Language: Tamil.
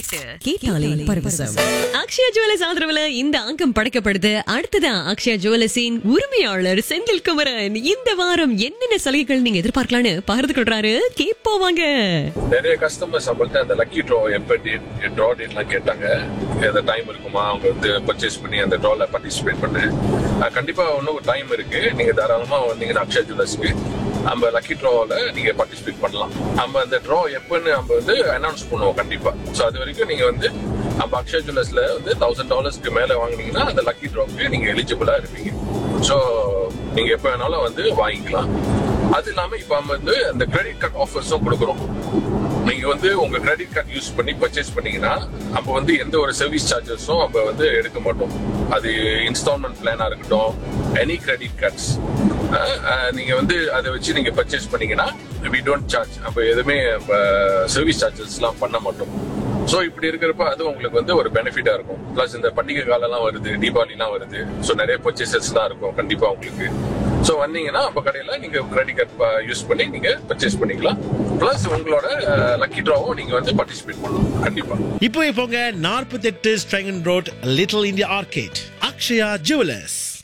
எட்டு கேட்டாலே பரவசம் அக்ஷயா ஜுவல்லர்ஸ் ஆதரவுல இந்த அங்கம் படைக்கப்படுது அடுத்ததான் அக்ஷயா ஜுவல்லர்ஸின் உரிமையாளர் செந்தில் குமரன் இந்த வாரம் என்னென்ன சலுகைகள் நீங்க எதிர்பார்க்கலாம்னு பகிர்ந்து கொள்றாரு கேட்போவாங்க நிறைய கஸ்டமர்ஸ் நம்மள்ட்ட அந்த லக்கி ட்ரா எப்ப டேட் ட்ரா டேட்லாம் கேட்டாங்க எந்த டைம் இருக்குமா அவங்க வந்து பர்ச்சேஸ் பண்ணி அந்த ட்ரால பார்ட்டிசிபேட் பண்ண அஹ் கண்டிப்பா இன்னும் டைம் இருக்கு நீங்க தாராளமா வந்தீங்கன்னா அக்ஷயா ஜுவல்லர்ஸ்க்கு நம்ம லக்கி ட்ராவில் நீங்க பார்ட்டிசிபேட் பண்ணலாம் நம்ம அந்த ட்ரா எப்பன்னு நம்ம வந்து அனௌன்ஸ் பண்ணுவோம் கண்டிப்பா ஸோ அது வரைக்கும் நீங்க வந்து நம்ம அக்ஷயா ஜுவல்லர்ஸ்ல வந்து தௌசண்ட் டாலர்ஸ்க்கு மேல வாங்குனீங்கன்னா அந்த லக்கி ட்ராவுக்கு நீங்க எலிஜிபிளா இருப்பீங்க ஸோ நீங்க எப்ப வேணாலும் வந்து வாங்கிக்கலாம் அது இல்லாம இப்ப நம்ம வந்து அந்த கிரெடிட் கார்டு ஆஃபர்ஸும் கொடுக்குறோம் நீங்க வந்து உங்க கிரெடிட் கார்டு யூஸ் பண்ணி பர்ச்சேஸ் பண்ணீங்கன்னா அப்ப வந்து எந்த ஒரு சர்வீஸ் சார்ஜஸும் அப்ப வந்து எடுக்க மாட்டோம் அது இன்ஸ்டால்மெண்ட் பிளானா இருக்கட்டும் எனி கிரெடிட் கார்ட்ஸ் நீங்க வந்து அதை வச்சு நீங்க பர்ச்சேஸ் பண்ணீங்கன்னா வி டோன்ட் சார்ஜ் அப்ப எதுவுமே சர்வீஸ் சார்ஜஸ்லாம் பண்ண மாட்டோம் ஸோ இப்படி இருக்கிறப்ப அது உங்களுக்கு வந்து ஒரு பெனிஃபிட்டா இருக்கும் பிளஸ் இந்த பண்டிகை காலம்லாம் வருது தீபாவளிலாம் வருது ஸோ நிறைய பர்ச்சேசஸ்லாம் இருக்கும் கண்டிப்பா உங்களுக்கு ஸோ வந்தீங்கன்னா அப்ப கடையில நீங்க கிரெடிட் கார்டு யூஸ் பண்ணி நீங்க பர்ச்சேஸ் பண்ணிக்கலாம் பிளஸ் உங்களோட லக்கி ட்ராவும் நீங்க வந்து பார்ட்டிசிபேட் பண்ணலாம் கண்டிப்பா இப்போ போங்க நாற்பத்தெட்டு Serangoon road little India arcade Akshaya jewellers